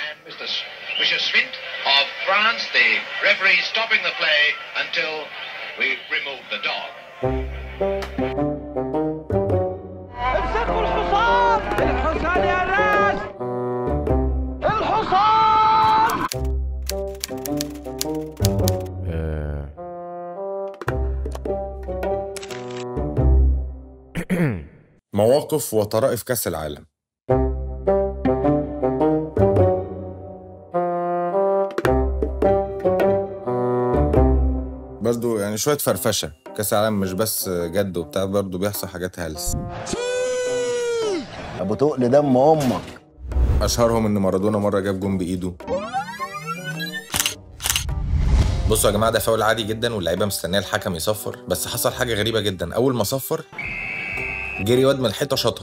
And Mr. S- Mr. Svint of France, the referee stopping the play until we remove the dog. امسكوا الحصان الحصان يا ناس الحصان مواقف وطرائف كأس العالم برضو يعني شوية فرفشة كأس العالم مش بس جد وبتاع برضو بيحصل حاجات هلس ابو تقل دم امك اشهرهم ان مارادونا مره جاب جون بايده بصوا يا جماعه ده فاول عادي جدا واللعيبه مستنيه الحكم يصفر بس حصل حاجه غريبه جدا اول ما صفر جري واد من الحيطه شاطها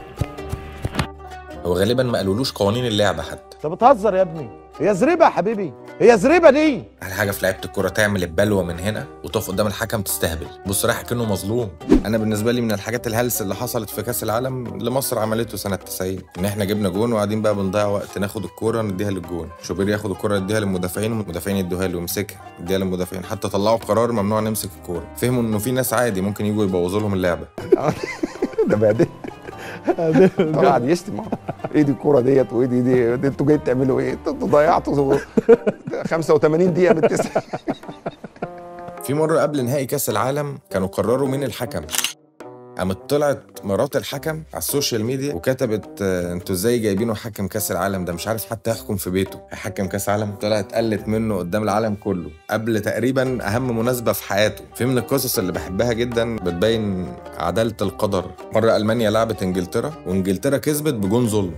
هو غالبا ما قالولوش قوانين اللعبه حتى انت بتهزر يا ابني هي زريبه يا حبيبي هي زريبه دي احلى حاجه في لعيبه الكوره تعمل البلوه من هنا وتقف قدام الحكم تستهبل بص رايح كانه مظلوم انا بالنسبه لي من الحاجات الهلس اللي حصلت في كاس العالم اللي مصر عملته سنه 90 ان احنا جبنا جون وقاعدين بقى بنضيع وقت ناخد الكوره نديها للجون شوبير ياخد الكوره يديها للمدافعين والمدافعين يدوها له يمسكها يديها للمدافعين حتى طلعوا قرار ممنوع نمسك الكوره فهموا انه في ناس عادي ممكن يجوا يبوظوا لهم اللعبه ده بعدين قاعد يشتم ايه دي الكوره ديت وايه دي دي دي انتوا جايين تعملوا ايه؟ انتوا ضيعتوا 85 دقيقه من التسعه في مرة قبل نهائي كأس العالم كانوا قرروا مين الحكم قامت طلعت مرات الحكم على السوشيال ميديا وكتبت آه، انتوا ازاي جايبينه حكم كاس العالم ده مش عارف حتى يحكم في بيته هيحكم كاس عالم طلعت قلت منه قدام العالم كله قبل تقريبا اهم مناسبه في حياته في من القصص اللي بحبها جدا بتبين عداله القدر مره المانيا لعبت انجلترا وانجلترا كسبت بجون ظلم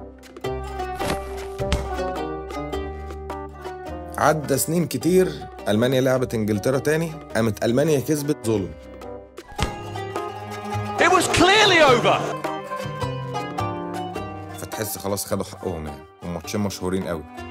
عدى سنين كتير المانيا لعبت انجلترا تاني قامت المانيا كسبت ظلم It was clearly over فتحس خلاص خدوا حقهم يعني وماتشين مشهورين قوي